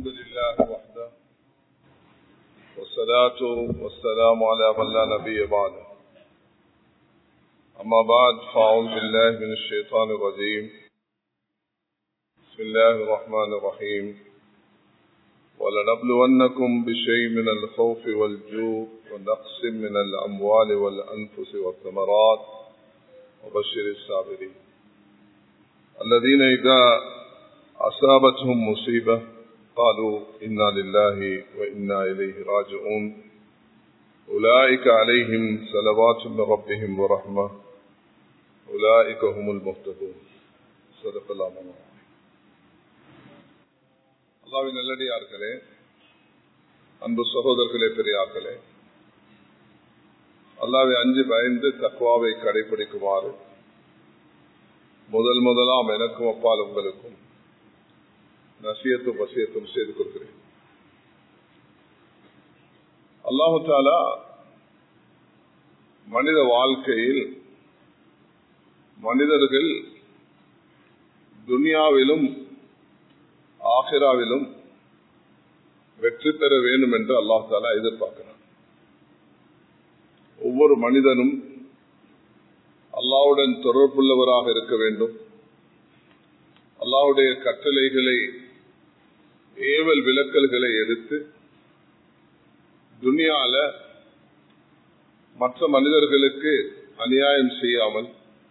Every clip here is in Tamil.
الحمد لله وحده والصلاة والسلام على من لا نبي بعده أما بعد فأعوذ بالله من الشيطان الرجيم بسم الله الرحمن الرحيم ولنبلونكم بشيء من الخوف والجوع ونقص من الأموال والأنفس والثمرات وبشر الصابرين الذين إذا أصابتهم مصيبة قالوا إنا لله وإنا إليه راجعون أولئك عليهم صلوات من ربهم ورحمة أولئك هم المهتدون صدق الله مولانا அல்லாவின் நல்லடியார்களே அன்பு சகோதரர்களே பெரியார்களே அல்லாவை அஞ்சு பயந்து தக்குவாவை கடைபிடிக்குமாறு முதல் முதலாம் எனக்கும் அப்பால் உங்களுக்கும் நசியத்தும் வசியத்தும் செய்து கொள்கிறேன் அல்லாஹு தாலா மனித வாழ்க்கையில் மனிதர்கள் துனியாவிலும் ஆஹிராவிலும் வெற்றி பெற வேண்டும் என்று அல்லாஹ் தாலா எதிர்பார்க்கிறான் ஒவ்வொரு மனிதனும் அல்லாவுடன் தொடர்புள்ளவராக இருக்க வேண்டும் அல்லாவுடைய கட்டளைகளை ஏவல் விளக்கல்களை எடுத்து துனியால மற்ற மனிதர்களுக்கு அநியாயம் செய்யாமல்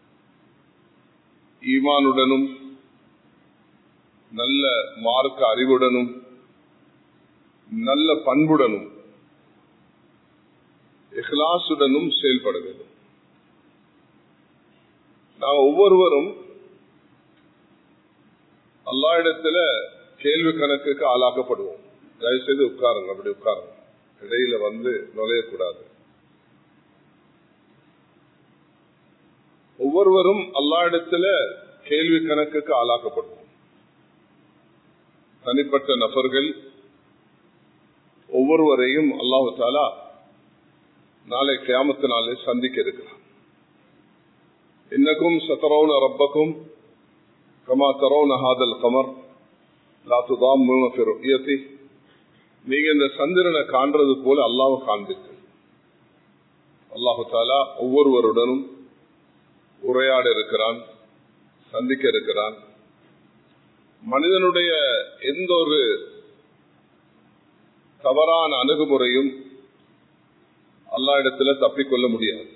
ஈமானுடனும் நல்ல மார்க்க அறிவுடனும் நல்ல பண்புடனும் இஹ்லாசுடனும் செயல்பட வேண்டும் நாம் ஒவ்வொருவரும் அல்லா இடத்துல கேள்வி கணக்குக்கு ஆளாக்கப்படுவோம் தயவுசெய்து உட்காருங்க அப்படி உட்காருங்க இடையில வந்து நுழையக்கூடாது ஒவ்வொருவரும் அல்லா இடத்துல கேள்வி கணக்குக்கு ஆளாக்கப்படுவோம் தனிப்பட்ட நபர்கள் ஒவ்வொருவரையும் அல்லாஹு தாலா நாளை கியாமத்து நாளை சந்திக்க இருக்கிறார் இன்னக்கும் சத்தரவுன ரப்பக்கும் கமா தரவுன ஹாதல் கமர் லாத்துதாம் நீங்க இந்த சந்திரனை காண்றது போல அல்லாஹ் காண்பித்து அல்லாஹு தாலா ஒவ்வொருவருடனும் உரையாட இருக்கிறான் சந்திக்க இருக்கிறான் மனிதனுடைய எந்த ஒரு தவறான அணுகுமுறையும் அல்லா இடத்துல தப்பிக்கொள்ள முடியாது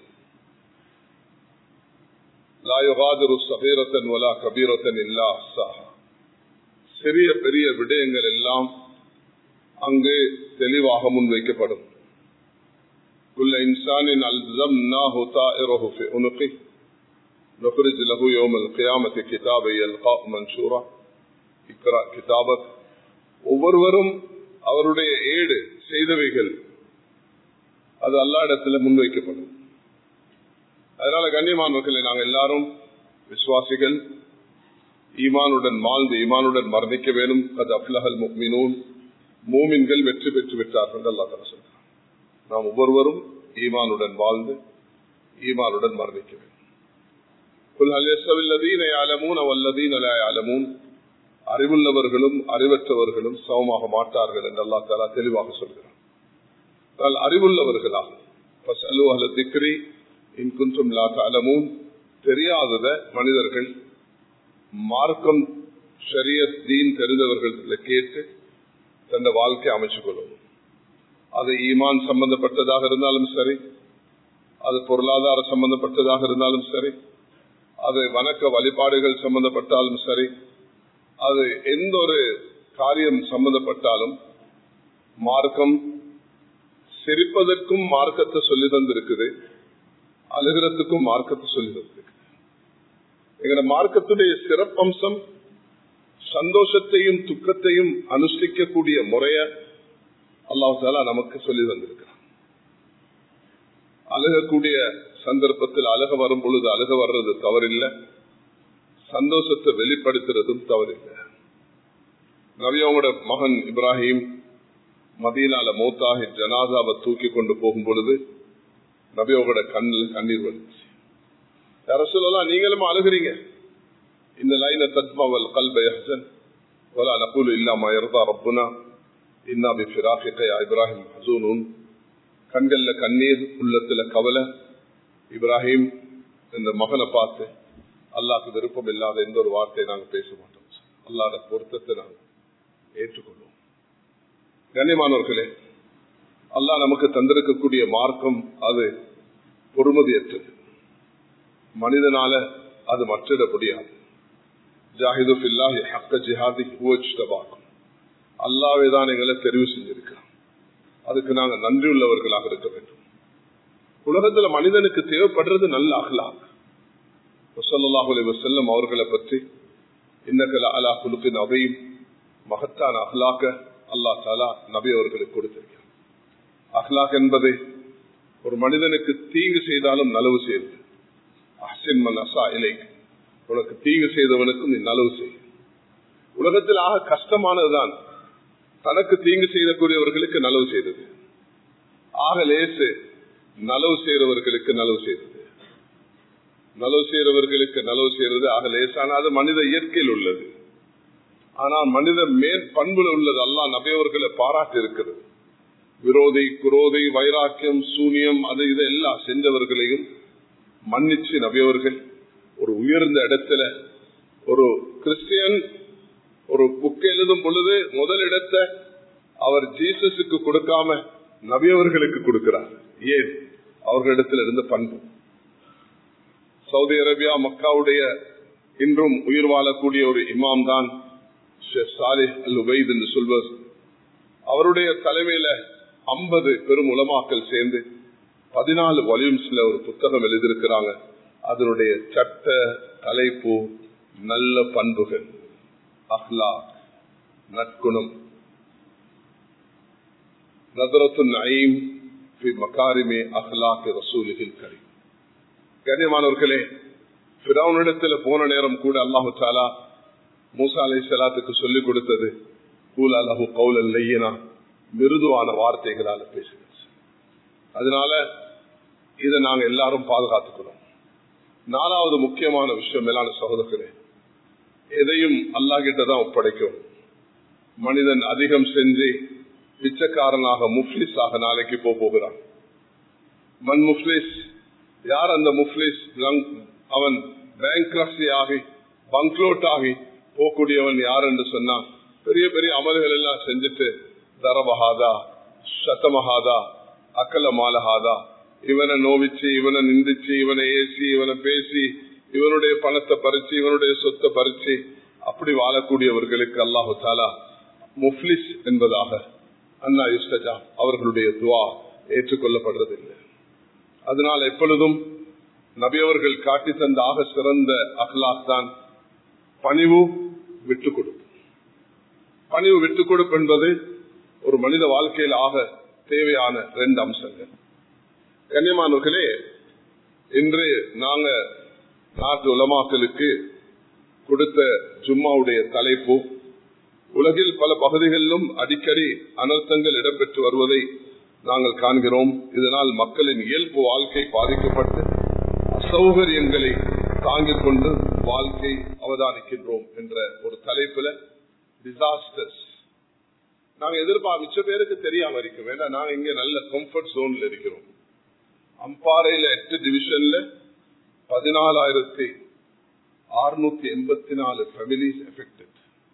சிறிய பெரிய விடயங்கள் எல்லாம் அங்கு தெளிவாக முன்வைக்கப்படும் كل إنسان ألزمناه طائره في عنقه نخرج له يوم القيامة كتابا يلقاه منشورا اقرأ كتابك ஒவ்வொருவரும் அவருடைய ஏடு செய்தவைகள் அது அல்லா இடத்துல முன்வைக்கப்படும் அதனால கண்ணியமானவர்களை நாங்கள் எல்லாரும் விசுவாசிகள் ஈமானுடன் வாழ்ந்து ஈமானுடன் மரணிக்க வேண்டும் அது அப்லஹல் முக்மினூன் மூமின்கள் வெற்றி பெற்று விட்டார்கள் அல்லா தர சொல்றான் நாம் ஒவ்வொருவரும் ஈமானுடன் வாழ்ந்து ஈமானுடன் மரணிக்க வேண்டும் அறிவுள்ளவர்களும் அறிவற்றவர்களும் சமமாக மாட்டார்கள் என்று அல்லா தாலா தெளிவாக சொல்கிறார் அறிவுள்ளவர்களாக திக்ரி இன்குன்றும் லாத்தாலமும் தெரியாதத மனிதர்கள் மார்க்கம் சரிய தீன் தெரிந்தவர்கள் கேட்டு தந்த வாழ்க்கை அமைச்சுக் கொள்ளணும் அது ஈமான் சம்பந்தப்பட்டதாக இருந்தாலும் சரி அது பொருளாதார சம்பந்தப்பட்டதாக இருந்தாலும் சரி அது வணக்க வழிபாடுகள் சம்பந்தப்பட்டாலும் சரி அது எந்த ஒரு காரியம் சம்பந்தப்பட்டாலும் மார்க்கம் சிரிப்பதற்கும் மார்க்கத்தை சொல்லி தந்திருக்குது அழுகிறதுக்கும் மார்க்கத்தை சொல்லி தந்திருக்கு எங்களோட மார்க்கத்துடைய சிறப்பம்சம் சந்தோஷத்தையும் துக்கத்தையும் அனுஷ்டிக்கக்கூடிய முறைய அல்லாஹாலா நமக்கு சொல்லி தந்திருக்கிறான் அழுகக்கூடிய சந்தர்ப்பத்தில் அழுக வரும் பொழுது அழுக வர்றது தவறில்லை சந்தோஷத்தை வெளிப்படுத்துறதும் தவறில்லை நவியோட மகன் இப்ராஹிம் மதீனால மூத்தாகி ஜனாதாவை தூக்கி கொண்டு போகும் பொழுது நபியோட கண்ணில் கண்ணீர் வந்துச்சு யார சொல்லலாம் நீங்களும் அழுகிறீங்க இந்த லைன தத்மாவல் கல்ப யஹ்சன் ولا نقول إلا ما يرضى ربنا இன்னாபி ஃபிராஃபிகா இப்ராஹிம் ஹசூனூன் கண்கள்ல கண்ணீர் உள்ளத்துல கவலை இப்ராஹிம் இந்த மகனை பார்த்து அல்லாக்கு விருப்பம் இல்லாத எந்த ஒரு வார்த்தையை நாங்கள் பேச மாட்டோம் அல்லாத பொருத்தத்தை நாங்கள் ஏற்றுக்கொள்வோம் கண்ணியமானவர்களே அல்லாஹ் நமக்கு தந்திருக்கக்கூடிய மார்க்கம் அது பொறுமதியற்றது மனிதனால அது மற்றிட முடியாது ஜாஹிது ஃபில்லாஹி ஹக்க ஜிஹாதி ஹுவஜ்தபாக்கும் அல்லாவே தான் எங்களை தெரிவு செஞ்சிருக்கிறான் அதுக்கு நாங்க நன்றி உள்ளவர்களாக இருக்க வேண்டும் உலகத்துல மனிதனுக்கு தேவைப்படுறது நல்ல அகலாக் வசல்லாஹு வசல்லம் அவர்களை பற்றி இன்னக்கல அலா குலுக்கின் அவையும் மகத்தான அஹ்லாக்க அல்லா தாலா நபி அவர்களுக்கு கொடுத்திருக்கிறார் அஹ்லாக் என்பது ஒரு மனிதனுக்கு தீங்கு செய்தாலும் நலவு செய்யுது அஹ்சின் மன் அசா இலை உனக்கு தீங்கு செய்தவனுக்கும் நீ நலவு செய் உலகத்தில் ஆக கஷ்டமானதுதான் தனக்கு தீங்கு செய்யக்கூடியவர்களுக்கு நலவு செய்தது ஆக லேசு நலவு செய்யறவர்களுக்கு நலவு செய்தது நலவு செய்யறவர்களுக்கு நலவு செய்யறது ஆக லேசான அது மனித இயற்கையில் உள்ளது ஆனால் மனித மேல் பண்புல உள்ளது அல்லா நபையவர்களை பாராட்டி இருக்கிறது விரோதி குரோதி வைராக்கியம் சூனியம் அது இது எல்லாம் செஞ்சவர்களையும் மன்னிச்சு நபியவர்கள் ஒரு உயர்ந்த இடத்துல ஒரு கிறிஸ்டியன் ஒரு புக் எழுதும் பொழுது முதல் இடத்தை அவர் ஜீசஸுக்கு கொடுக்காம நபியவர்களுக்கு கொடுக்கிறார் ஏன் அவர்களிடத்தில் இருந்த பண்பு சவுதி அரேபியா மக்காவுடைய இன்றும் உயிர் வாழக்கூடிய ஒரு இமாம் தான் சாலிஹ் அல் உபைத் என்று சொல்வர் அவருடைய தலைமையில ஐம்பது பெரும் உலமாக்கள் சேர்ந்து பதினாலு வால்யூம்ஸ்ல ஒரு புத்தகம் எழுதியிருக்கிறாங்க அதனுடைய சட்ட தலைப்பு நல்ல பண்புகள் அஹ்லா நற்குணம் நதரத்து நயீம் மக்காரிமே அஹ்லாக்கு ரசூலிகள் கரீம் கண்ணியமானவர்களே பிறவனிடத்துல போன நேரம் கூட அல்லாஹு சாலா மூசா அலை சலாத்துக்கு சொல்லிக் கொடுத்தது கூல் அலஹு கவுல் இல்லையனா மிருதுவான வார்த்தைகளால பேசுங்க அதனால இதை நாங்க எல்லாரும் பாதுகாத்துக்கிறோம் நாலாவது முக்கியமான விஷயம் மேலான சகோதரர்களே எதையும் அல்லாஹிட்ட தான் ஒப்படைக்கும் மனிதன் அதிகம் செஞ்சு பிச்சைக்காரனாக முஃப்லிஸாக நாளைக்கு போகிறான் மண் முஃப்லிஸ் யார் அந்த முஃப்லிஸ் அவன் பேங்க் ஆகி பங்க்லோட் ஆகி போகக்கூடியவன் யார் என்று சொன்னா பெரிய பெரிய அமல்கள் எல்லாம் செஞ்சுட்டு தரபகாதா சத்தமகாதா அக்கல மாலஹாதா இவனை நோவிச்சு இவனை நிந்திச்சு இவனை ஏசி இவனை பேசி இவனுடைய பணத்தை பறிச்சு இவனுடைய சொத்தை பறிச்சு அப்படி வாழக்கூடியவர்களுக்கு அல்லாஹு தாலா முஃப்லிஸ் என்பதாக அண்ணா யுஸ்டஜா அவர்களுடைய துவா ஏற்றுக்கொள்ளப்படுறதில்லை அதனால் எப்பொழுதும் நபியவர்கள் காட்டி தந்த ஆக சிறந்த அஹ்லாக் தான் பணிவு விட்டுக் கொடுப்பு பணிவு விட்டுக் கொடுப்பு என்பது ஒரு மனித வாழ்க்கையில் ஆக தேவையான ரெண்டு அம்சங்கள் கண்ணியமானவர்களே இன்று நாங்க நாட்டு உலமாக்களுக்கு கொடுத்த ஜும்மாவுடைய தலைப்பு உலகில் பல பகுதிகளிலும் அடிக்கடி அனர்த்தங்கள் இடம்பெற்று வருவதை நாங்கள் காண்கிறோம் இதனால் மக்களின் இயல்பு வாழ்க்கை பாதிக்கப்பட்டு அசௌகரியங்களை தாங்கிக் கொண்டு வாழ்க்கை அவதானிக்கின்றோம் என்ற ஒரு தலைப்புல டிசாஸ்டர்ஸ் நாங்க எதிர்பார்க்க மிச்ச பேருக்கு தெரியாம இருக்க வேண்டாம் நாங்க இங்க நல்ல கம்ஃபர்ட் ஜோன்ல இருக்கிறோம் அம்பாறையில எட்டு டிவிஷன்ல பதினாலாயிரத்தி அறுநூத்தி எண்பத்தி நாலு ஃபேமிலிஸ் எஃபெக்டட்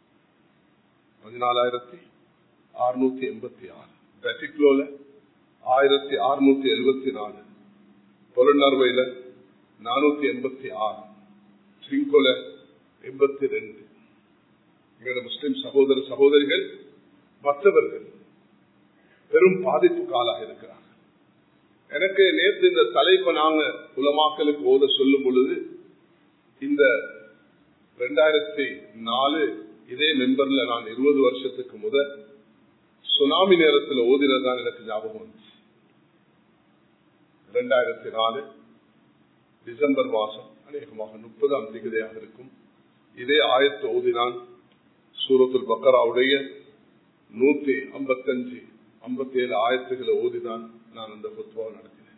பதினாலாயிரத்தி அறுநூத்தி எண்பத்தி ஆறு பெட்டிக்லோல ஆயிரத்தி அறுநூத்தி எழுபத்தி நாலு புலனர்வையில நானூத்தி எண்பத்தி ஆறு சிங்கோல எண்பத்தி ரெண்டு எங்களோட முஸ்லிம் சகோதர சகோதரிகள் மற்றவர்கள் பெரும் பாதிப்புக்கு ஆளாக இருக்கிறார்கள் எனக்கு நேற்று இந்த தலைப்பை நாங்க உலமாக்களுக்கு ஓத சொல்லும் பொழுது இந்த ரெண்டாயிரத்தி நாலு இதே மெம்பர்ல நான் இருபது வருஷத்துக்கு முதல் சுனாமி நேரத்தில் ஓதினதுதான் எனக்கு ஞாபகம் வந்துச்சு ரெண்டாயிரத்தி நாலு டிசம்பர் மாசம் அநேகமாக முப்பதாம் திகதியாக இருக்கும் இதே ஆயத்தை ஓதினான் சூரத்துல் பக்கராவுடைய நூத்தி ஐம்பத்தஞ்சு ஐம்பத்தி ஏழு ஆயத்துகளை ஓதிதான் நான் அந்த புத்துவா நடத்தினேன்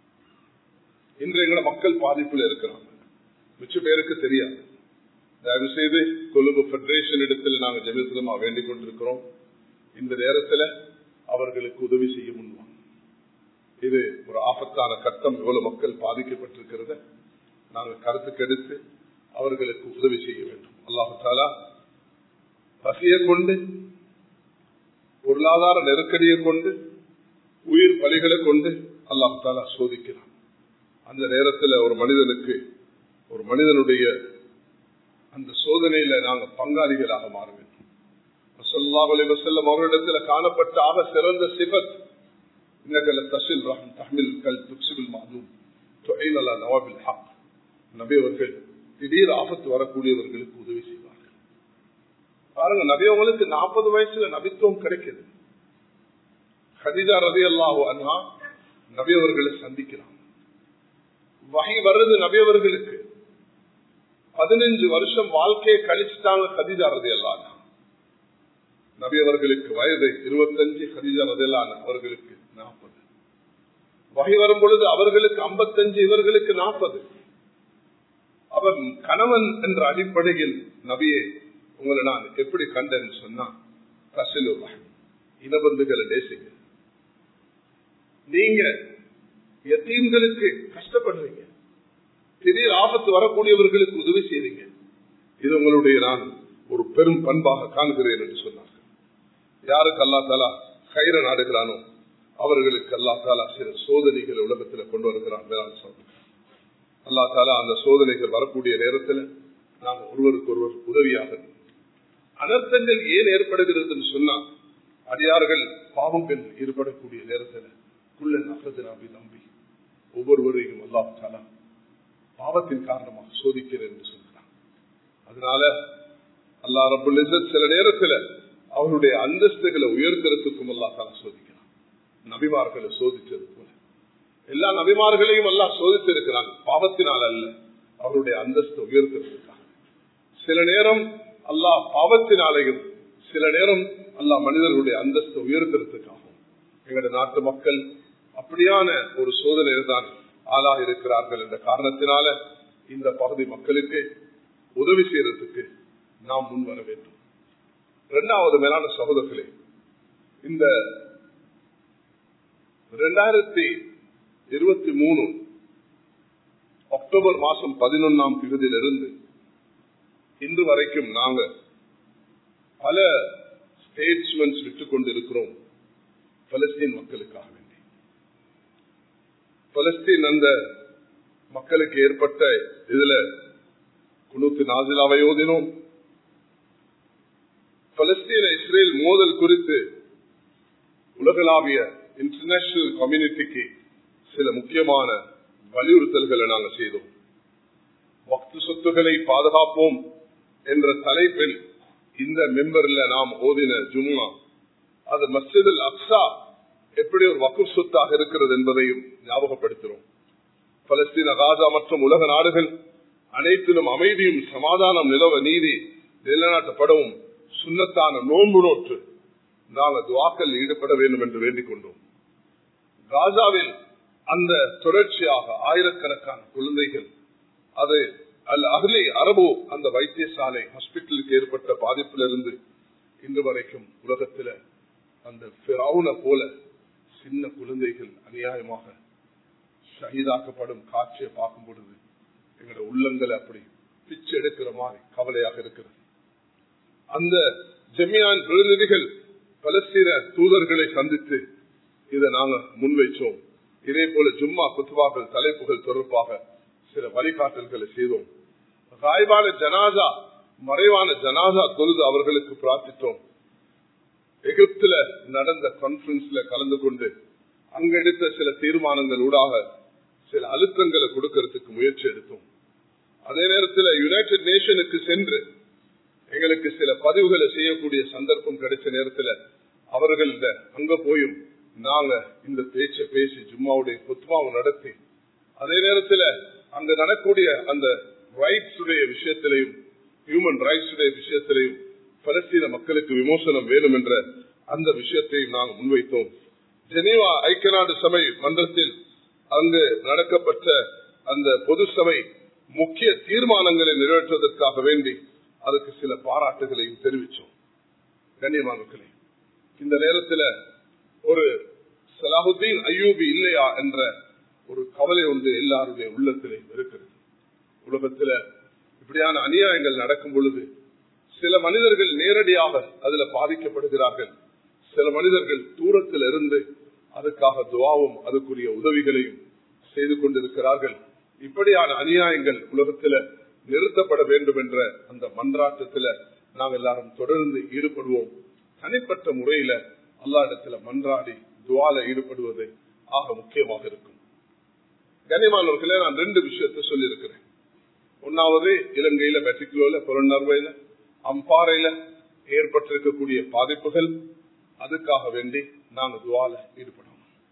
இன்று எங்களை மக்கள் பாதிப்புல இருக்கிறாங்க மிச்ச பேருக்கு தெரியாது தயவு செய்து கொழும்பு பெடரேஷன் இடத்தில் நாங்கள் ஜெமிசலமா வேண்டிக் கொண்டிருக்கிறோம் இந்த நேரத்தில் அவர்களுக்கு உதவி செய்ய முன்வாங்க இது ஒரு ஆபத்தான கட்டம் இவ்வளவு மக்கள் பாதிக்கப்பட்டிருக்கிறத நாங்கள் கருத்துக்கெடுத்து அவர்களுக்கு உதவி செய்ய வேண்டும் அல்லாஹு தாலா பசியை கொண்டு பொருளாதார நெருக்கடியை கொண்டு உயிர் பலிகளை கொண்டு அல்லாஹு தாலா சோதிக்கிறான் அந்த நேரத்தில் ஒரு மனிதனுக்கு ஒரு மனிதனுடைய அந்த சோதனையில நாங்க பங்காளிகளாக மாற வேண்டும் செல்லம் அவரிடத்தில் காணப்பட்ட ஆக சிறந்த சிபத் இன்னகல தசில் ரஹம் தஹ்மில் கல் துக்சிபில் மாதும் நவாபில் ஹக் நபி அவர்கள் திடீர் ஆபத்து வரக்கூடியவர்களுக்கு உதவி செய்வார்கள் பாருங்க நபி அவங்களுக்கு நாற்பது வயசுல நபித்துவம் கிடைக்குது ஹதிஜா ரதி அல்லாஹோ அண்ணா நபி அவர்களை சந்திக்கிறான் வகை வர்றது நபி அவர்களுக்கு பதினஞ்சு வருஷம் வாழ்க்கையை கழிச்சுட்டாங்க ஹதிஜா ரதி அல்லானா நபி அவர்களுக்கு வயது இருபத்தஞ்சு ஹதிஜா ரதி அல்லான அவர்களுக்கு நாற்பது வகை வரும் பொழுது அவர்களுக்கு ஐம்பத்தஞ்சு இவர்களுக்கு நாற்பது அவர் கணவன் என்ற அடிப்படையில் நபியை உங்களை நான் எப்படி கண்டேன்னு சொன்னா கசிலு இனபந்துகளை நேசிங்க நீங்க எத்தீம்களுக்கு கஷ்டப்படுறீங்க திடீர் ஆபத்து வரக்கூடியவர்களுக்கு உதவி செய்றீங்க இது உங்களுடைய நான் ஒரு பெரும் பண்பாக காண்கிறேன் என்று சொன்னார்கள் யாருக்கு அல்லா தாலா கயிற நாடுகிறானோ அவர்களுக்கு அல்லா தாலா சில சோதனைகளை உலகத்தில் கொண்டு வருகிறான் அல்லா தாலா அந்த சோதனைகள் வரக்கூடிய நேரத்தில் நாம் ஒருவருக்கு ஒருவர் உதவியாக அனர்த்தங்கள் ஏன் ஏற்படுகிறது சொன்னா அடியார்கள் பாவம் பெண் ஈடுபடக்கூடிய நேரத்தில் குள்ளன் அகதனாபி நம்பி ஒவ்வொருவரையும் அல்லா தாலா பாவத்தின் காரணமாக சோதிக்கிறேன் என்று சொல்கிறான் அதனால அல்லா ரபுல் சில நேரத்தில் அவருடைய அந்தஸ்துகளை உயர்த்துறதுக்கும் அல்லா தாலா சோதிக்கிறான் நபிமார்களை சோதிச்சது போல எல்லா நபிமார்களையும் எல்லாம் சோதித்திருக்கிறாங்க பாவத்தினால் அல்ல அவருடைய அந்தஸ்து உயர்த்துறதுக்காக சில நேரம் அல்லாஹ் பாவத்தினாலையும் சில நேரம் அல்லாஹ் மனிதர்களுடைய அந்தஸ்து உயர்த்துறதுக்காகும் எங்களுடைய நாட்டு மக்கள் அப்படியான ஒரு சோதனையில் தான் ஆளாக இருக்கிறார்கள் என்ற காரணத்தினால இந்த பகுதி மக்களுக்கு உதவி செய்யறதுக்கு நாம் முன் வர வேண்டும் இரண்டாவது மேலான சகோதரர்களே இந்த இரண்டாயிரத்தி இருபத்தி மூணு அக்டோபர் மாசம் பதினொன்னாம் தேதியிலிருந்து இன்று வரைக்கும் நாங்க பல ஸ்டேட்ஸ்மெண்ட்ஸ் விட்டுக் கொண்டிருக்கிறோம் பலஸ்தீன் மக்களுக்காக வேண்டி பலஸ்தீன் அந்த மக்களுக்கு ஏற்பட்ட இதுல குணூத்து நாசிலாவை ஓதினோம் பலஸ்தீன இஸ்ரேல் மோதல் குறித்து உலகளாவிய இன்டர்நேஷனல் கம்யூனிட்டிக்கு சில முக்கியமான வலியுறுத்தல்களை நாங்கள் செய்தோம் வக்து சொத்துக்களை பாதுகாப்போம் என்ற தலைப்பில் இந்த மெம்பர்ல நாம் ஓதின ஜும்மா அது மஸ்ஜிதில் அக்ஸா எப்படி ஒரு வக்கு சொத்தாக இருக்கிறது என்பதையும் ஞாபகப்படுத்தினோம் பலஸ்தீன காசா மற்றும் உலக நாடுகள் அனைத்திலும் அமைதியும் சமாதானம் நிலவ நீதி நிலைநாட்டப்படவும் சுண்ணத்தான நோன்பு நோற்று நாங்கள் துவாக்கல் ஈடுபட வேண்டும் என்று வேண்டிக் கொண்டோம் காசாவில் அந்த தொடர்ச்சியாக ஆயிரக்கணக்கான குழந்தைகள் அது அல் அகலே அரபு அந்த வைத்தியசாலை ஹாஸ்பிட்டலுக்கு ஏற்பட்ட பாதிப்பிலிருந்து இன்று வரைக்கும் உலகத்தில் அந்த பிறவுன போல சின்ன குழந்தைகள் அநியாயமாக ஷஹீதாக்கப்படும் காட்சியை பார்க்கும் பொழுது எங்களோட உள்ளங்களை அப்படி பிச்சு எடுக்கிற மாதிரி கவலையாக இருக்கிறது அந்த ஜெமியான் பிரதிநிதிகள் பலஸ்தீன தூதர்களை சந்தித்து இதை நாங்க முன்வைச்சோம் இதே போல ஜும்மா குத்துவாக்கள் தலைப்புகள் தொடர்பாக சில வழிகாட்டல்களை செய்தோம் ராய்வான ஜனாதா மறைவான ஜனாதா தொழுது அவர்களுக்கு பிரார்த்தித்தோம் எகிப்துல நடந்த கான்பரன்ஸ்ல கலந்து கொண்டு அங்க எடுத்த சில தீர்மானங்கள் ஊடாக சில அழுத்தங்களை கொடுக்கறதுக்கு முயற்சி எடுத்தோம் அதே நேரத்தில் யுனைடெட் நேஷனுக்கு சென்று எங்களுக்கு சில பதிவுகளை செய்யக்கூடிய சந்தர்ப்பம் கிடைச்ச நேரத்தில் அவர்கள் அங்க போயும் நாங்க இந்த பேச்ச பேசி ஜும்மாவுடைய குத்மாவை நடத்தி அதே நேரத்தில் அங்க நடக்கூடிய அந்த ரைட்ஸ் உடைய விஷயத்திலையும் ஹியூமன் ரைட்ஸ் உடைய விஷயத்திலையும் பலஸ்தீன மக்களுக்கு விமோசனம் வேணும் என்ற அந்த விஷயத்தையும் நாங்கள் முன்வைத்தோம் ஜெனீவா ஐக்கிய நாடு சபை மன்றத்தில் அங்கு நடக்கப்பட்ட அந்த பொது சபை முக்கிய தீர்மானங்களை நிறைவேற்றுவதற்காக வேண்டி அதுக்கு சில பாராட்டுகளையும் தெரிவித்தோம் கண்ணியமானே இந்த நேரத்தில் ஒரு சலாஹுத்தீன் ஐயூபி இல்லையா என்ற ஒரு கவலை ஒன்று எல்லாருடைய உள்ளத்திலே இருக்கிறது உலகத்துல இப்படியான அநியாயங்கள் நடக்கும் பொழுது சில மனிதர்கள் நேரடியாக அதுல பாதிக்கப்படுகிறார்கள் சில மனிதர்கள் தூரத்தில் இருந்து அதுக்காக துவாவும் அதுக்குரிய உதவிகளையும் செய்து கொண்டிருக்கிறார்கள் இப்படியான அநியாயங்கள் உலகத்துல நிறுத்தப்பட வேண்டும் என்ற அந்த மன்றாட்டத்துல நாம் எல்லாரும் தொடர்ந்து ஈடுபடுவோம் தனிப்பட்ட முறையில அல்லா இடத்துல மன்றாடி துவால ஈடுபடுவது ஆக முக்கியமாக இருக்கும் கனிமானவர்களே நான் ரெண்டு விஷயத்த சொல்லியிருக்கிறேன் ஒன்னாவது இலங்கையில மெட்ரிகுலோல புறநர்வையில அம்பாறையில ஏற்பட்டிருக்கக்கூடிய பாதிப்புகள் அதுக்காக வேண்டி நாங்க துவால ஈடுபடணும்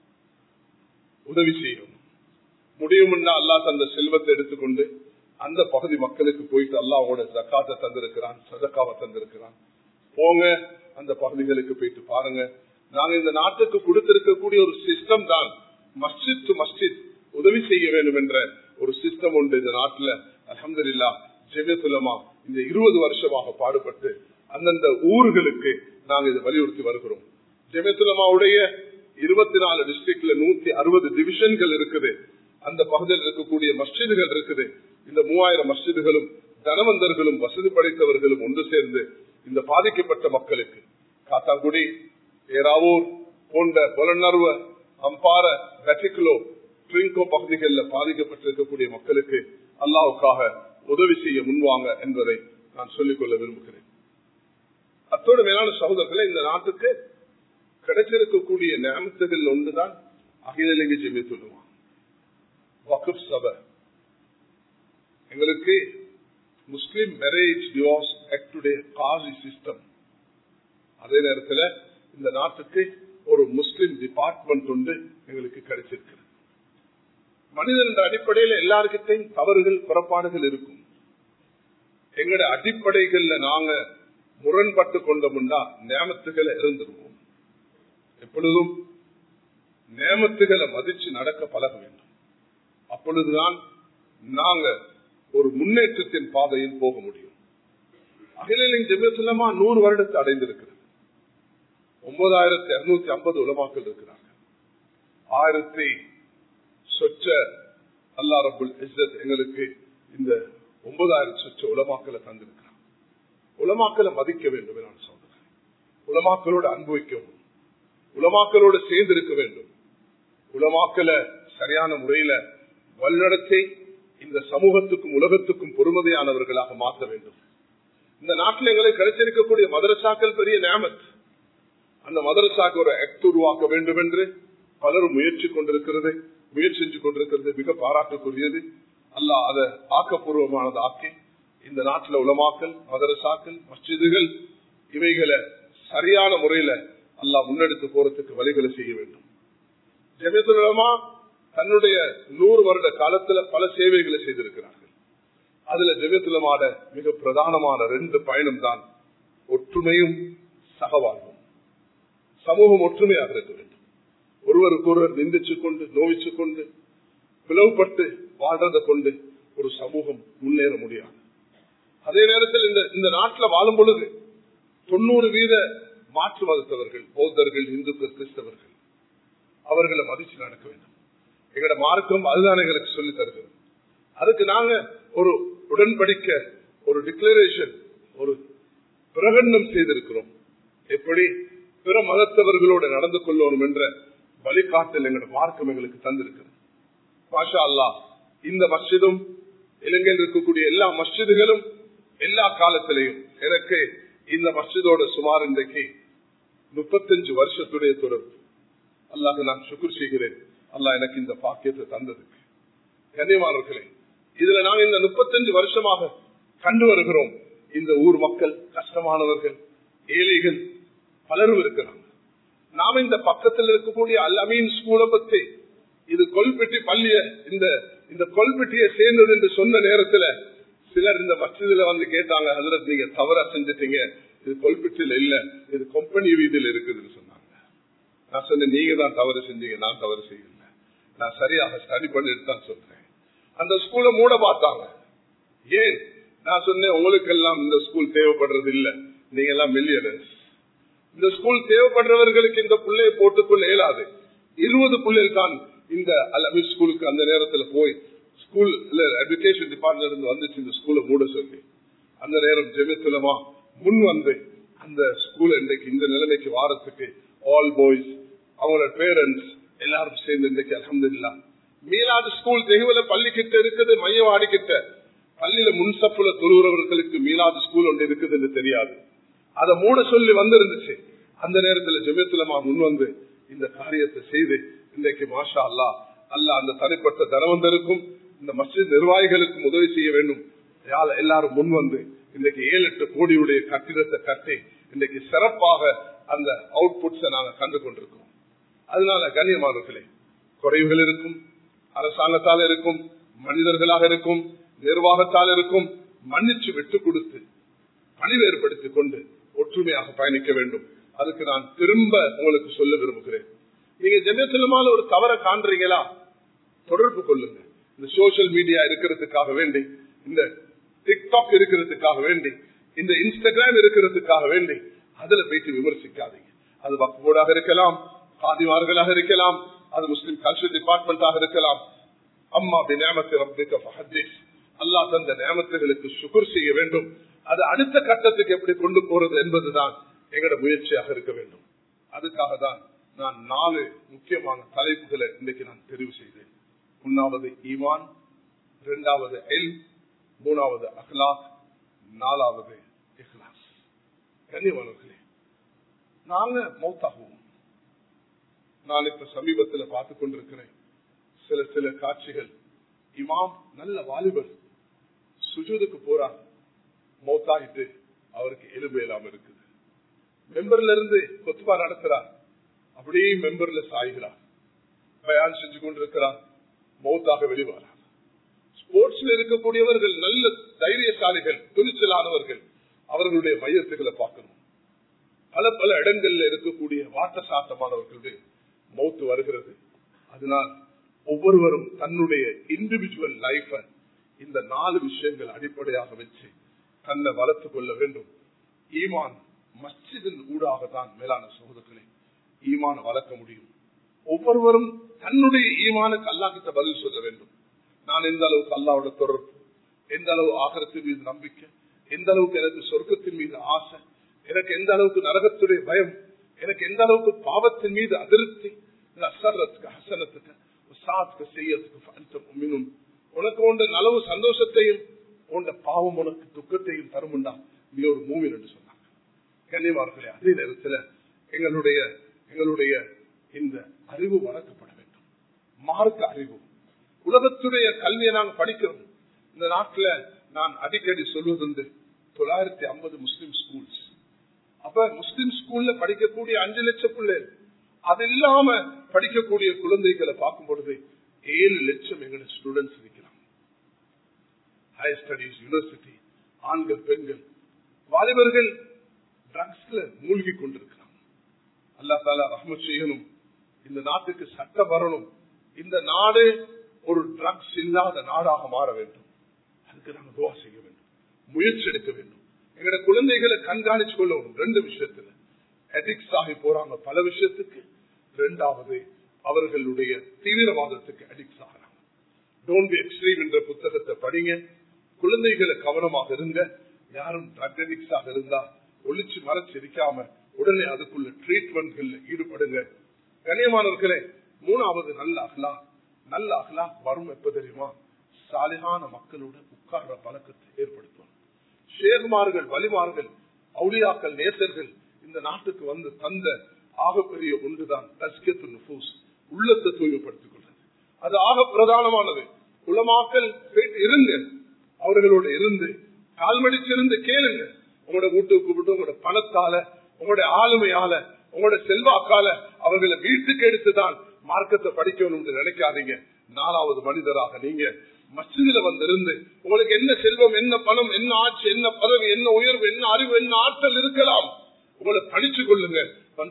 உதவி செய்யணும் முடியும்னா அல்லா தந்த செல்வத்தை எடுத்துக்கொண்டு அந்த பகுதி மக்களுக்கு போயிட்டு அல்லாவோட ஜக்காத்தை தந்திருக்கிறான் சதக்காவை தந்திருக்கிறான் போங்க அந்த பகுதிகளுக்கு போயிட்டு பாருங்க நாங்க இந்த நாட்டுக்கு கொடுத்திருக்கக்கூடிய ஒரு சிஸ்டம் தான் மஸ்ஜித் டு மஸ்ஜித் உதவி செய்ய வேண்டும் என்ற ஒரு சிஸ்டம் உண்டு இந்த நாட்டுல அலமதுல்லா ஜெமியத்துலமா இந்த இருபது வருஷமாக பாடுபட்டு அந்தந்த ஊர்களுக்கு நாங்க இதை வலியுறுத்தி வருகிறோம் ஜெமியத்துலமாவுடைய இருபத்தி நாலு டிஸ்ட்ரிக்ட்ல நூத்தி அறுபது டிவிஷன்கள் இருக்குது அந்த பகுதியில் இருக்கக்கூடிய மஸ்ஜிதுகள் இருக்குது இந்த மூவாயிரம் மஸ்ஜிதுகளும் தனவந்தர்களும் வசதி படைத்தவர்களும் ஒன்று சேர்ந்து இந்த பாதிக்கப்பட்ட மக்களுக்கு காத்தாங்குடி ஏராவூர் போன்ற புலனர்வ அம்பார வெட்டிக்குலோ ட்ரிங்கோ பகுதிகளில் பாதிக்கப்பட்டிருக்கக்கூடிய மக்களுக்கு அல்லாவுக்காக உதவி செய்ய முன்வாங்க என்பதை நான் சொல்லிக்கொள்ள விரும்புகிறேன் அத்தோடு மேலான சகோதரர்களை இந்த நாட்டுக்கு கிடைச்சிருக்கக்கூடிய நியமத்துகள் ஒன்றுதான் அகில இலங்கை ஜெமித்துள்ளுவான் வகுப் சபை எங்களுக்கு முஸ்லிம் மேரேஜ் டிவோர்ஸ் ஆக்டுடைய காசி சிஸ்டம் அதே நேரத்தில் இந்த நாட்டுக்கு ஒரு முஸ்லிம் டிபார்ட்மெண்ட் ஒன்று எங்களுக்கு கிடைச்சிருக்கு மனிதன் என்ற அடிப்படையில் எல்லாருக்கிட்டையும் தவறுகள் புறப்பாடுகள் இருக்கும் எங்களுடைய அடிப்படைகள்ல நாங்க முரண்பட்டு கொண்டோம்னா நியமத்துகளை இருந்துருவோம் எப்பொழுதும் நியமத்துகளை மதிச்சு நடக்க பழக வேண்டும் அப்பொழுதுதான் நாங்க ஒரு முன்னேற்றத்தின் பாதையில் போக முடியும் அகிலின் ஜெமியத்துலமா நூறு வருடத்தை அடைந்திருக்கிறது ஒன்பதாயிரத்தி இருநூத்தி ஐம்பது உலமாக்கள் இருக்கிறார்கள் ஆயிரத்தி சொச்ச அல்லா ரபுல் இஸ்ஸத் எங்களுக்கு இந்த ஒன்பதாயிரம் சொச்ச உலமாக்களை தந்திருக்கிறார் உலமாக்களை மதிக்க வேண்டும் நான் சொல்றேன் உலமாக்களோடு அனுபவிக்கவும் உலமாக்களோடு சேர்ந்து இருக்க வேண்டும் உலமாக்களை சரியான முறையில வழிநடத்தி இந்த சமூகத்துக்கும் உலகத்துக்கும் பொறுமதியானவர்களாக மாற்ற வேண்டும் இந்த நாட்டில் எங்களுக்கு கிடைச்சிருக்கக்கூடிய மதரசாக்கள் பெரிய நேமத் அந்த மதரசாக்கு ஒரு ஆக்ட் உருவாக்க வேண்டும் என்று பலரும் முயற்சி கொண்டிருக்கிறது முயற்சி செஞ்சு கொண்டிருக்கிறது மிக பாராட்டுக்குரியது அல்ல அதை ஆக்கப்பூர்வமானது ஆக்கி இந்த நாட்டில் உலமாக்கல் மதரசாக்கள் மஸ்ஜிதுகள் இவைகளை சரியான முறையில அல்லா முன்னெடுத்து போறதுக்கு வழிகளை செய்ய வேண்டும் ஜெமியத்துலமா தன்னுடைய நூறு வருட காலத்துல பல சேவைகளை செய்திருக்கிறார்கள் அதுல ஜெமியத்துலமாட மிக பிரதானமான ரெண்டு பயணம் தான் ஒற்றுமையும் சகவாழ்வும் சமூகம் ஒற்றுமையாக இருக்க வேண்டும் ஒருவருக்கு ஒருவர் நிந்திச்சு கொண்டு நோவிச்சு கொண்டு பிளவுபட்டு வாழ்றதை கொண்டு ஒரு சமூகம் முன்னேற முடியாது அதே நேரத்தில் இந்த இந்த நாட்டில் வாழும் பொழுது தொண்ணூறு வீத மாற்று மதத்தவர்கள் பௌத்தர்கள் இந்துக்கள் கிறிஸ்தவர்கள் அவர்களை மதிச்சு நடக்க வேண்டும் எங்களோட மார்க்கம் அதுதான் எங்களுக்கு சொல்லி தருகிறது அதுக்கு நாங்க ஒரு உடன்படிக்க ஒரு டிக்ளரேஷன் ஒரு பிரகடனம் செய்திருக்கிறோம் எப்படி பிற மதத்தவர்களோடு நடந்து கொள்ளணும் என்ற வழிகாட்டல் எங்களோட மார்க்கம் எங்களுக்கு தந்திருக்கிறது மாஷா அல்லா இந்த மஸ்ஜிதும் இலங்கையில் இருக்கக்கூடிய எல்லா மஸ்ஜிதுகளும் எல்லா காலத்திலையும் எனக்கு இந்த மஸ்ஜிதோட சுமார் இன்றைக்கு முப்பத்தஞ்சு வருஷத்துடைய தொடர்பு அல்லாஹ் நான் சுக்குர் செய்கிறேன் அல்லாஹ் எனக்கு இந்த பாக்கியத்தை தந்ததுக்கு கண்ணியமானவர்களே இதுல நாங்க இந்த முப்பத்தஞ்சு வருஷமாக கண்டு வருகிறோம் இந்த ஊர் மக்கள் கஷ்டமானவர்கள் ஏழைகள் பலரும் இருக்கிறாங்க நாம இந்த பக்கத்தில் இருக்கக்கூடிய அல் அமீன் ஸ்கூலை பத்தி இது கொல்பெட்டி பள்ளிய இந்த இந்த கொல்பெட்டியை சேர்ந்தது என்று சொன்ன நேரத்துல சிலர் இந்த மசிதில வந்து கேட்டாங்க அதுல நீங்க தவறா செஞ்சுட்டீங்க இது கொல்பெட்டியில இல்ல இது கொம்பனி வீதியில் இருக்குதுன்னு சொன்னாங்க நான் சொன்னேன் நீங்க தான் தவறு செஞ்சீங்க நான் தவறு செய்யல நான் சரியாக ஸ்டடி பண்ணிட்டு தான் சொல்றேன் அந்த ஸ்கூலை மூட பார்த்தாங்க ஏன் நான் சொன்னேன் உங்களுக்கு எல்லாம் இந்த ஸ்கூல் தேவைப்படுறது இல்ல நீங்க எல்லாம் மில்லியனர்ஸ் இந்த ஸ்கூல் தேவைப்படுறவர்களுக்கு இந்த பிள்ளையை போட்டுக்கொள்ள இயலாது இருபது பிள்ளைகள் தான் இந்த அலமி ஸ்கூலுக்கு அந்த நேரத்துல போய் ஸ்கூல் எஜுகேஷன் டிபார்ட்மெண்ட் இருந்து வந்துச்சு இந்த ஸ்கூலை மூட சொல்லி அந்த நேரம் ஜெமித்துலமா முன் வந்து அந்த ஸ்கூல் இன்றைக்கு இந்த நிலைமைக்கு வாரத்துக்கு ஆல் பாய்ஸ் அவங்களோட பேரண்ட்ஸ் எல்லாரும் சேர்ந்து இன்றைக்கு அலமது மீனாது ஸ்கூல் தெகுவல பள்ளி கிட்ட இருக்குது மையவாடி கிட்ட பள்ளியில முன்சப்புல தொழுகிறவர்களுக்கு மீனாது ஸ்கூல் ஒன்று இருக்குதுன்னு தெரியாது அதை மூட சொல்லி வந்திருந்துச்சு அந்த நேரத்துல ஜெமித்துலமா முன் வந்து இந்த காரியத்தை செய்து இன்றைக்கு மாஷா அல்லா அல்ல அந்த தனிப்பட்ட தனவந்தருக்கும் இந்த மஸ்ஜித் நிர்வாகிகளுக்கும் உதவி செய்ய வேண்டும் எல்லாரும் முன் வந்து இன்றைக்கு ஏழு எட்டு கோடியுடைய கட்டிடத்தை கட்டி இன்றைக்கு சிறப்பாக அந்த அவுட்புட்ஸை நாங்க கண்டு கொண்டிருக்கோம் அதனால கண்ணியமானவர்களே குறைவுகள் இருக்கும் அரசாங்கத்தால் இருக்கும் மனிதர்களாக இருக்கும் நிர்வாகத்தால் இருக்கும் மன்னிச்சு விட்டு கொடுத்து பணிவு ஏற்படுத்திக் கொண்டு ஒற்றுமையாக பயணிக்க வேண்டும் அதுக்கு நான் திரும்ப உங்களுக்கு சொல்ல விரும்புகிறேன் நீங்க ஜெமியத்துலமால ஒரு தவற காண்றீங்களா தொடர்பு கொள்ளுங்க இந்த சோசியல் மீடியா இருக்கிறதுக்காக வேண்டி இந்த டிக்டாக் இருக்கிறதுக்காக வேண்டி இந்த இன்ஸ்டாகிராம் இருக்கிறதுக்காக வேண்டி அதுல போயிட்டு விமர்சிக்காதீங்க அது வக்குபோர்டாக இருக்கலாம் காதிமார்களாக இருக்கலாம் அது முஸ்லிம் கல்ச்சர் டிபார்ட்மெண்டாக இருக்கலாம் அம்மா பினாமத்து ரப்பிக்க அல்லா தந்த நியமத்துகளுக்கு சுகர் செய்ய வேண்டும் அது அடுத்த கட்டத்துக்கு எப்படி கொண்டு போறது என்பதுதான் எங்களோட முயற்சியாக இருக்க வேண்டும் அதுக்காக தான் நான் நாலு முக்கியமான தலைப்புகளை இன்றைக்கு நான் தெரிவு செய்தேன் ஒன்னாவது ஈமான் இரண்டாவது எல் மூணாவது அஹ்லாக் நாலாவது இஹ்லாஸ் கண்ணியமானவர்களே நாங்க மௌத்தாகுவோம் நான் இப்ப சமீபத்தில் பார்த்து கொண்டிருக்கிறேன் சில சில காட்சிகள் இமாம் நல்ல வாலிபர் சுஜூதுக்கு போறார் மௌத்தாகிட்டு அவருக்கு எலும்பு இல்லாம இருக்குது மெம்பர்ல இருந்து கொத்துபா நடத்துறார் அப்படியே மெம்பர்ல சாய்கிறார் பயான் செஞ்சு கொண்டிருக்கிறார் மௌத்தாக வெளிவாரார் ஸ்போர்ட்ஸ்ல இருக்கக்கூடியவர்கள் நல்ல தைரியசாலிகள் துணிச்சலானவர்கள் அவர்களுடைய மையத்துகளை பார்க்கணும் பல பல இடங்கள்ல இருக்கக்கூடிய வாட்ட சாட்டமானவர்களுடைய மௌத்து வருகிறது அதனால் ஒவ்வொருவரும் தன்னுடைய இண்டிவிஜுவல் லைஃப இந்த நாலு விஷயங்கள் அடிப்படையாக வச்சு தன்னை வளர்த்துக் கொள்ள வேண்டும் ஈமான் மஸ்ஜிதின் ஊடாக தான் மேலான சகோதரர்களே ஈமான வளர்க்க முடியும் ஒவ்வொருவரும் தன்னுடைய ஈமானுக்கு அல்லா கிட்ட பதில் சொல்ல வேண்டும் நான் எந்த அளவுக்கு அல்லாவோட தொடர்பு எந்த அளவு ஆகரத்தின் மீது நம்பிக்கை எந்த அளவுக்கு எனக்கு சொர்க்கத்தின் மீது ஆசை எனக்கு எந்த அளவுக்கு நரகத்துடைய பயம் எனக்கு எந்த அளவுக்கு பாவத்தின் மீது அதிருப்தி அசரத்துக்கு ஹசனத்துக்கு சாத்துக்கு செய்யறதுக்கு உனக்கு உண்ட நலவு சந்தோஷத்தையும் உண்ட பாவம் உனக்கு துக்கத்தையும் தருமுண்டா நீ ஒரு மூவின் என்று சொன்னாங்க கண்ணியமார்களே அதே நேரத்தில் எங்களுடைய எங்களுடைய இந்த அறிவு வளர்க்கப்பட வேண்டும் மார்க்க அறிவு உலகத்துடைய கல்வியை நாங்கள் படிக்கிறோம் இந்த நாட்டில் நான் அடிக்கடி சொல்வதுண்டு தொள்ளாயிரத்தி ஐம்பது முஸ்லிம் ஸ்கூல்ஸ் அப்ப முஸ்லிம் ஸ்கூல்ல படிக்கக்கூடிய அஞ்சு லட்சம் பிள்ளைகள் அது இல்லாம படிக்கக்கூடிய குழந்தைகளை பார்க்கும் பொழுது ஏழு லட்சம் எங்களை ஸ்டூடெண்ட்ஸ் இருக்கிறாங்க ஹையர் ஸ்டடிஸ் யூனிவர்சிட்டி ஆண்கள் பெண்கள் வாலிபர்கள் ட்ரக்ஸ்ல மூழ்கி கொண்டிருக்கிறாங்க அல்லா தாலா ரஹ்மத் செய்யணும் இந்த நாட்டுக்கு சட்டம் வரணும் இந்த நாடு ஒரு ட்ரக்ஸ் இல்லாத நாடாக மாற வேண்டும் அதுக்கு நாங்கள் துவா செய்ய வேண்டும் முயற்சி எடுக்க வேண்டும் எங்களோட குழந்தைகளை கண்காணிச்சு கொள்ளணும் ரெண்டு விஷயத்துல எதிக்ஸ் ஆகி போறாங்க பல விஷயத்துக்கு ரெண்டாவது அவர்களுடைய தீவிரவாதத்துக்கு அடிக்ட் ஆகிறாங்க டோன்ட் பி எக்ஸ்ட்ரீம் என்ற புத்தகத்தை படிங்க குழந்தைகளை கவனமாக இருங்க யாரும் ட்ரக் அடிக்ஸ் ஆக இருந்தா ஒளிச்சு மறைச்சு இருக்காம உடனே அதுக்குள்ள ட்ரீட்மெண்ட்கள் ஈடுபடுங்க கண்ணியமானவர்களே மூணாவது நல்ல அகலா நல்ல அகலா வரும் எப்ப தெரியுமா சாலிகான மக்களோட உட்கார்ற பழக்கத்தை ஏற்படுத்தும் ஷேர்மார்கள் வலிமார்கள் அவுளியாக்கள் நேசர்கள் இந்த நாட்டுக்கு வந்து தந்த ஆகப்பெரிய ஒன்றுதான் தஸ்கத்து நுபூஸ் உள்ளத்தை தூய்மைப்படுத்திக் கொள்வது அது ஆக பிரதானமானது குலமாக்கல் இருங்க அவர்களோட இருந்து கால்மடிச்சிருந்து கேளுங்க உங்களோட வீட்டுக்கு கூப்பிட்டு உங்களோட பணத்தால உங்களுடைய ஆளுமையால உங்களோட செல்வாக்கால அவர்களை வீட்டுக்கு எடுத்துதான் மார்க்கத்தை படிக்கணும் நினைக்காதீங்க நாலாவது மனிதராக நீங்க மசிதில வந்திருந்து உங்களுக்கு என்ன செல்வம் என்ன பணம் என்ன ஆட்சி என்ன பதவி என்ன உயர்வு என்ன அறிவு என்ன ஆற்றல் இருக்கலாம் உங்களை படிச்சு கொள்ளுங்க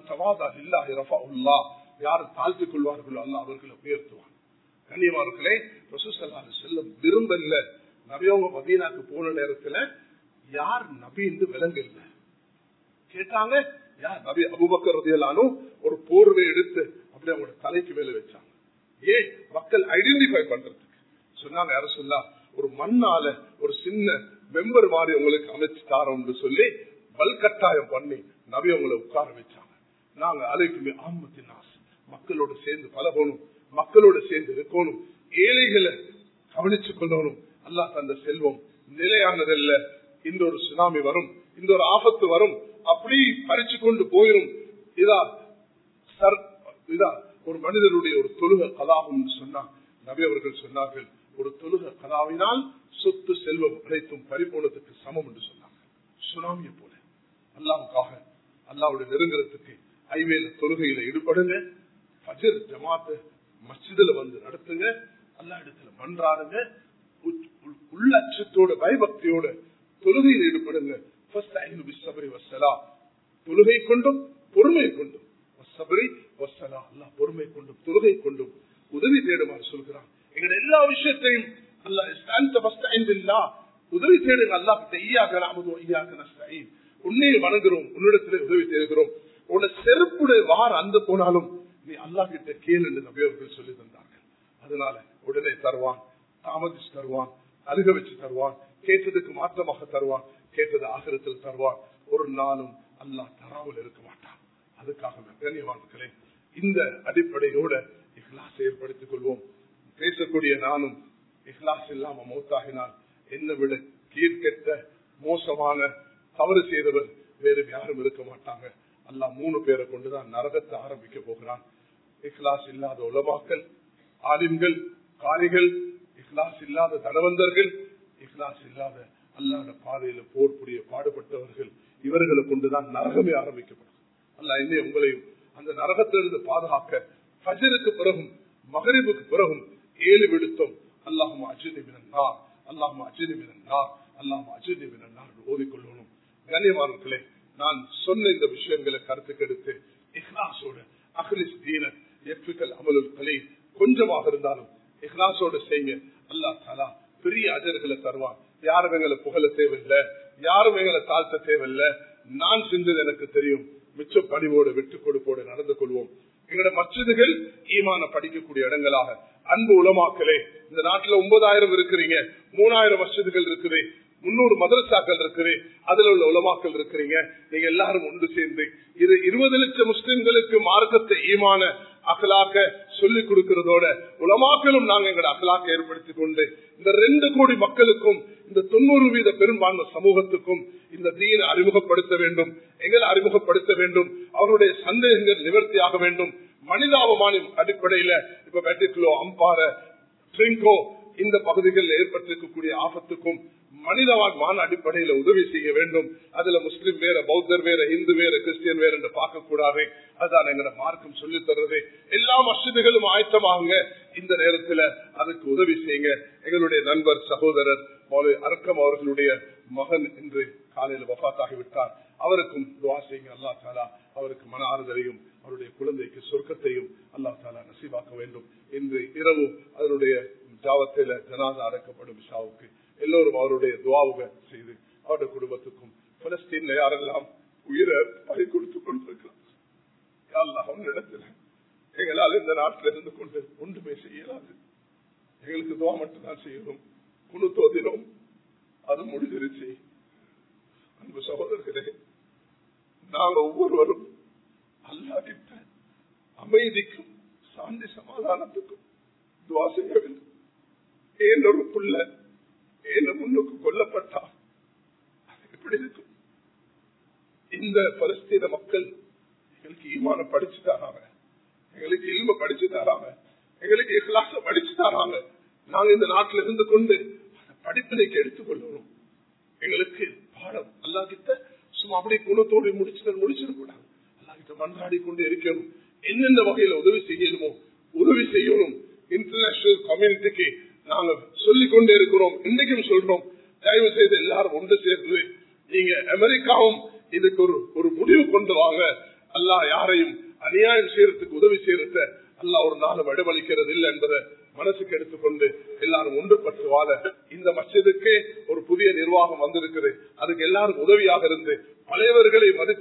யாரு தாழ்த்திக் கொள்வார்களோ அல்ல அவர்களை உயர்த்துவான் கண்ணியமார்களே ரசூசல்லாரு செல்லம் விரும்பல நபியவங்க மதீனாக்கு போன நேரத்துல யார் நபி என்று விளங்கல கேட்டாங்க யார் நபி அபுபக்கர் ரதியலானும் ஒரு போர்வை எடுத்து அப்படியே அவங்களோட தலைக்கு மேல வச்சாங்க ஏன் மக்கள் ஐடென்டிஃபை பண்றதுக்கு சொன்னாங்க யாரும் சொல்லா ஒரு மண்ணால ஒரு சின்ன மெம்பர் மாதிரி உங்களுக்கு அமைச்சு தாரோம்னு சொல்லி வல்கட்டாயம் பண்ணி நபி அவங்களை உட்கார வச்சாங்க நாங்க அழைக்குமே ஆமத்தின் ஆசை மக்களோட சேர்ந்து பழகணும் மக்களோட சேர்ந்து இருக்கணும் ஏழைகளை கவனிச்சு கொள்ளணும் அல்லாஹ் தந்த செல்வம் நிலையானதல்ல இந்த ஒரு சுனாமி வரும் இந்த ஒரு ஆபத்து வரும் அப்படி பறிச்சு கொண்டு போயிரும் இதா சர் இதா ஒரு மனிதனுடைய ஒரு தொழுக கலாகும் சொன்னா நபி அவர்கள் சொன்னார்கள் ஒரு தொழுக கலாவினால் சொத்து செல்வம் அனைத்தும் பரிபூர்ணத்துக்கு சமம் என்று சொன்னாங்க சுனாமியை போல அல்லாவுக்காக அல்லாவுடைய நெருங்குறதுக்கு ஐவேல தொழுகையில ஈடுபடுங்க ஃபஜர் ஜமாத்து மஸ்ஜிதுல வந்து நடத்துங்க அல்லா இடத்துல மன்றாடுங்க உள்- உள்- உள்ளச்சத்தோட பயபக்தியோட தொழுகையில் ஈடுபடுங்க First ஐந்து பிஸ்ஸபரி வஸ்ஸலா. தொழுகை கொண்டும் பொறுமை கொண்டும் வஸ்ஸபரி வஸ்ஸலா. அல்லாஹ் பொறுமை கொண்டும் தொழுகை கொண்டும் உதவி தேடுமாறு சொல்கிறான் எங்க எல்லா விஷயத்தையும் அல்லாஹ் இஸ்லாந்த first ஐந்து இல்லா. உதவி தேடுங்க அல்லாஹ் கிட்ட ஈயாக நாமது ஈயாக நஸ்தஈன் உன்னையே வணங்குறோம் உன்னிடத்திலே உதவி தேடுகிறோம் உன்னை செருப்புடைய வார அந்த போனாலும் நீ அல்லாஹ் கிட்ட கேளு என்று நபியவர்கள் சொல்லி தந்தார்கள் அதனால உடனே தருவான் தாமதிச்சு தருவான் அழுக வச்சு தருவான் கேட்டதுக்கு மாற்றமாக தருவான் கேட்டது ஆகிரத்தில் தருவான் ஒரு நாளும் அல்லாஹ் தராமல் இருக்க மாட்டான் அதுக்காக கண்ணியவான்களே இந்த அடிப்படையோட இஹ்லாஸ் ஏற்படுத்திக் கொள்வோம் பேசக்கூடிய நானும் இஹ்லாஸ் இல்லாம மௌத்தாகினால் என்ன விட கீழ்கெட்ட மோசமான தவறு செய்தவர் வேறு யாரும் இருக்க மாட்டாங்க அல்லாஹ் மூணு பேரை கொண்டுதான் நரகத்தை ஆரம்பிக்க போகிறான் இஹ்லாஸ் இல்லாத உலமாக்கள் ஆலிம்கள் காரிகள் இஹ்லாஸ் இல்லாத தனவந்தர்கள் இஹ்லாஸ் இல்லாத அல்லாத பாதையில போர் புரிய பாடுபட்டவர்கள் இவர்களை கொண்டுதான் நரகமே ஆரம்பிக்கப்படும் அல்லாஹ் என்னை உங்களையும் அந்த நரகத்திலிருந்து பாதுகாக்க ஃபஜருக்கு பிறகும் மகரிபுக்கு பிறகும் ஏழு விடுத்தோம் அல்லாஹும் அஜினி மினன்னார் அல்லாஹும் அஜினி மினன்னார் அல்லாஹும் அஜினி மினன்னார் ஓதிக்கொள்ளணும் கண்ணியமானங்களே நான் சொன்ன இந்த விஷயங்களை கருத்துக்கு எடுத்து இஹ்லாசோட அஹ்லிஸ் தீன எஃபிக்கல் அமலுல் கலை கொஞ்சமாக இருந்தாலும் இஹ்லாசோட செய்யுங்க அல்லாஹ் தாலா பெரிய அஜர்களை தருவான் யாரும் எங்களை புகழ தேவையில்லை யாரும் எங்களை தாழ்த்த தேவையில்லை நான் செஞ்சது எனக்கு தெரியும் மிச்ச பணிவோடு விட்டு கொடுப்போடு நடந்து கொள்வோம் எங்களோட மச்சிதுகள் ஈமான படிக்கக்கூடிய இடங்களாக அன்பு உலமாக்களே இந்த நாட்டுல ஒன்பதாயிரம் இருக்கிறீங்க மூணாயிரம் மசிதுகள் இருக்குது முன்னூறு மதரசாக்கள் இருக்குது அதுல உள்ள உலமாக்கள் இருக்கிறீங்க நீங்க எல்லாரும் ஒன்று சேர்ந்து இது இருபது லட்சம் முஸ்லிம்களுக்கு மார்க்கத்தை ஈமான அகலாக்க சொல்லிக் கொடுக்கிறதோட உலமாக்களும் நாங்க எங்களோட அகலாக்க ஏற்படுத்தி கொண்டு இந்த ரெண்டு கோடி மக்களுக்கும் இந்த தொண்ணூறு வீத பெரும்பான்மை சமூகத்துக்கும் இந்த தீனை அறிமுகப்படுத்த வேண்டும் எங்களை அறிமுகப்படுத்த வேண்டும் அவருடைய சந்தேகங்கள் நிவர்த்தியாக வேண்டும் மனிதாபமான அடிப்படையில இப்ப வெட்டிக்குலோ அம்பார ட்ரிங்கோ இந்த பகுதிகளில் ஏற்பட்டிருக்கக்கூடிய ஆபத்துக்கும் மனிதமான அடிப்படையில உதவி செய்ய வேண்டும் அதுல முஸ்லிம் வேற பௌத்தர் வேற இந்து வேற கிறிஸ்டியன் வேற என்று பார்க்க கூடாது அதுதான் எங்கட மார்க்கம் சொல்லி தர்றது எல்லா மசிதிகளும் ஆயத்தமாகுங்க இந்த நேரத்துல அதுக்கு உதவி செய்யுங்க எங்களுடைய நண்பர் சகோதரர் மௌலவி அரக்கம் அவர்களுடைய மகன் என்று காலையில் வஃத்தாகிவிட்டார் அவருக்கும் துவா செய்யுங்க அல்லா தாலா அவருக்கு மன ஆறுதலையும் அவருடைய குழந்தைக்கு சொர்க்கத்தையும் அல்லா தாலா நசீவாக்க வேண்டும் இன்று இரவு அதனுடைய ஜாவத்தில ஜனாதா அடக்கப்படும் ஷாவுக்கு எல்லோரும் அவருடைய துவாவுக செய்து அவருடைய குடும்பத்துக்கும் பலஸ்தீன்ல யாரெல்லாம் உயிரை பறி கொடுத்துக் கொண்டிருக்கிறார் இடத்துல எங்களால் இந்த நாட்டில் இருந்து கொண்டு ஒன்றுமே செய்யலாது எங்களுக்கு துவா மட்டும் தான் செய்யணும் குழு தோதினோம் அது முடிஞ்சிருச்சு அன்பு சகோதரர்களே நாங்க ஒவ்வொருவரும் அல்லா கிட்ட அமைதிக்கும் சாந்தி சமாதானத்துக்கும் துவா செய்ய வேண்டும் ஏன் ஒரு புள்ள ஏன் முன்னுக்கு கொல்லப்பட்டா எப்படி இருக்கும் இந்த பலஸ்தீன மக்கள் எங்களுக்கு ஈமான படிச்சு தராங்க எங்களுக்கு இல்ம படிச்சு தராங்க எங்களுக்கு இஹ்லாச படிச்சு தராங்க நாங்க இந்த நாட்டில் இருந்து கொண்டு படிப்பினைக்கு எடுத்துக்கொள்ளணும் எங்களுக்கு பாடம் அல்லா கிட்ட சும்மா அப்படியே குணத்தோடு முடிச்சுட்டு முடிச்சிடக்கூடாது அல்லா கிட்ட மன்றாடி கொண்டு இருக்கணும் என்னென்ன வகையில உதவி செய்யணுமோ உதவி செய்யணும் இன்டர்நேஷனல் கம்யூனிட்டிக்கு நாங்க சொல்லிக் கொண்டே இருக்கிறோம் இன்னைக்கும் சொல்றோம் தயவு செய்து எல்லாரும் ஒன்று சேர்ந்து நீங்க அமெரிக்காவும் இதுக்கு ஒரு ஒரு முடிவு கொண்டு வாங்க அல்லா யாரையும் அநியாயம் செய்யறதுக்கு உதவி செய்யறத அல்லா ஒரு நாள் வடவழிக்கிறது இல்லை என்பதை மனசுக்கு எடுத்துக்கொண்டு எல்லாரும் ஒன்றுபட்டு வாழ இந்த மசிதுக்கே ஒரு புதிய நிர்வாகம் வந்திருக்குது அதுக்கு எல்லாரும் உதவியாக இருந்து பழையவர்களை மதிச்சு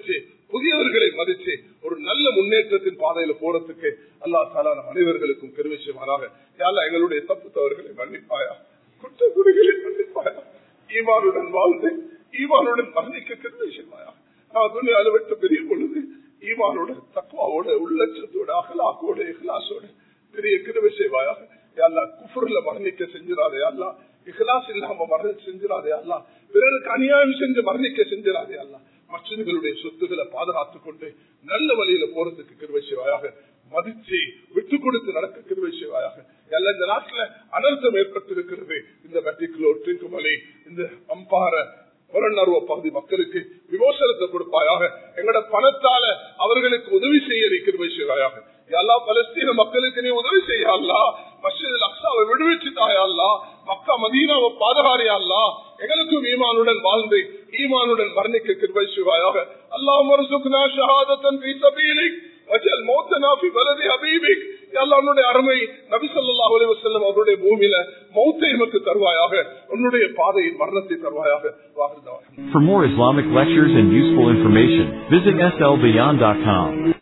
புதியவர்களை மதிச்சு ஒரு நல்ல முன்னேற்றத்தின் பாதையில போறதுக்கு அல்லா தாலா நம் அனைவர்களுக்கும் கருவி செய்வாராக யாரா எங்களுடைய தப்பு தவறுகளை மன்னிப்பாயா குற்ற குறைகளை மன்னிப்பாயா ஈமானுடன் வாழ்ந்து ஈமானுடன் மரணிக்க கருவி செய்வாயா நான் துணியால விட்டு பெரிய பொழுது ஈமானோட தக்குவாவோட உள்ளட்சத்தோட அகலாக்கோட இஹ்லாசோட பெரிய கிருவை செய்வாயாக யாழ்லா குஃபுர்ல மரணிக்க செஞ்சிடாதே அல்லா இஹ்லாஸ் இல்லாம மரண செஞ்சிடாதே அல்லா பிறருக்கு அநியாயம் செஞ்சு மரணிக்க செஞ்சிடாதே அல்லா மற்றவர்களுடைய சொத்துக்களை பாதுகாத்துக் கொண்டு நல்ல வழியில போறதுக்கு கிருவை செய்வாயாக மதிச்சு விட்டு கொடுத்து நடக்க கிருவை செய்வாயாக எல்லாம் இந்த நாட்டுல அனர்த்தம் ஏற்பட்டிருக்கிறது இந்த வெட்டிக்குலோ ட்ரிங்குமலை இந்த அம்பார புறநர்வ பகுதி மக்களுக்கு விமோசனத்தை கொடுப்பாயாக எங்கட பணத்தால அவர்களுக்கு உதவி செய்ய கிருவை செய்வாயாக எல்லா பலஸ்தீன மக்களுக்கு நீ உதவி செய்யலா மஸ்ஜித் அக்ஸாவை விடுவிச்சுட்டாயல்லா மக்கா மதீனாவை பாதுகாரியாள்லா எங்களுக்கும் ஈமானுடன் வாழ்ந்து ஈமானுடன் மரணிக்க கிருபை செய்வாயாக அல்லாஹ் மருசுக்னா ஷஹாதத்தன் ஃபீ சபீலிக் வஜல் மௌத்தனா ஃபீ பலதி ஹபீபிக் அல்லாஹ்வுடைய அருமை நபி ஸல்லல்லாஹு அலைஹி வஸல்லம் அவருடைய பூமியில மௌத்தை எமக்கு தருவாயாக உன்னுடைய பாதையில் மரணத்தை தருவாயாக வாஹிதா For more Islamic lectures and useful information, visit slbeyond.com.